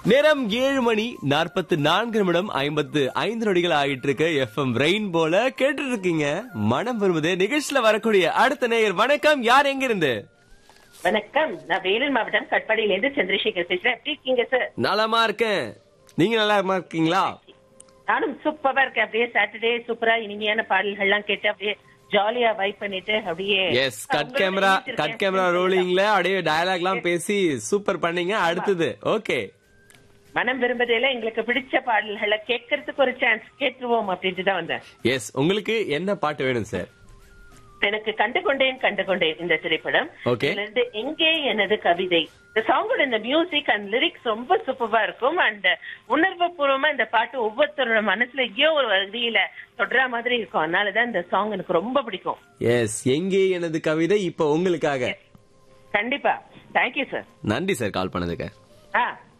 நேரம் ஏழு மணி நாற்பத்து நான்கு நிமிடம் ஐம்பத்து ஐந்து நொடிகள் ஆகிட்டு இருக்கு எஃப்எம் ரெயின் போல கேட்டு இருக்கீங்க மனம் வருவது நிகழ்ச்சியில வரக்கூடிய அடுத்த நேயர் வணக்கம் யார் எங்க இருந்து வணக்கம் நான் வேலூர் மாவட்டம் கட்பாடியில இருந்து சந்திரசேகர் பேசுறேன் எப்படி இருக்கீங்க சார் நலமா இருக்கேன் நீங்க நலமா இருக்கீங்களா நானும் சூப்பரா இருக்கேன் அப்படியே சாட்டர்டே சூப்பரா இனிமையான பாடல்கள்லாம் கேட்டு அப்படியே ஜாலியா வைப் பண்ணிட்டு அப்படியே yes cut camera cut camera ரோலிங்ல அப்படியே டயலாக் எல்லாம் பேசி சூப்பர் பண்ணீங்க அடுத்தது ஓகே மனம் விரும்புறதுல எங்களுக்கு பிடிச்ச பாடல்களை கேட்கறதுக்கு ஒரு சான்ஸ் கேட்டுருவோம் அப்படின்ட்டு தான் வந்தேன் எஸ் உங்களுக்கு என்ன பாட்டு வேணும் சார் எனக்கு கண்டு கொண்டேன் கண்டு கொண்டேன் இந்த திரைப்படம் Okay. இதுல இருந்து எங்கே எனது கவிதை இந்த சாங்கோட இந்த மியூசிக் அண்ட் லிரிக்ஸ் ரொம்ப சூப்பரா இருக்கும் அண்ட் உணர்வு பூர்வமா இந்த பாட்டு ஒவ்வொருத்தரோட மனசுல எங்கேயோ ஒரு வழியில தொடுற மாதிரி இருக்கும் அதனாலதான் இந்த சாங் எனக்கு ரொம்ப பிடிக்கும் எஸ் எங்கே எனது கவிதை இப்ப உங்களுக்காக கண்டிப்பா தேங்க்யூ சார் நன்றி சார் கால் பண்ணதுக்கு ஆ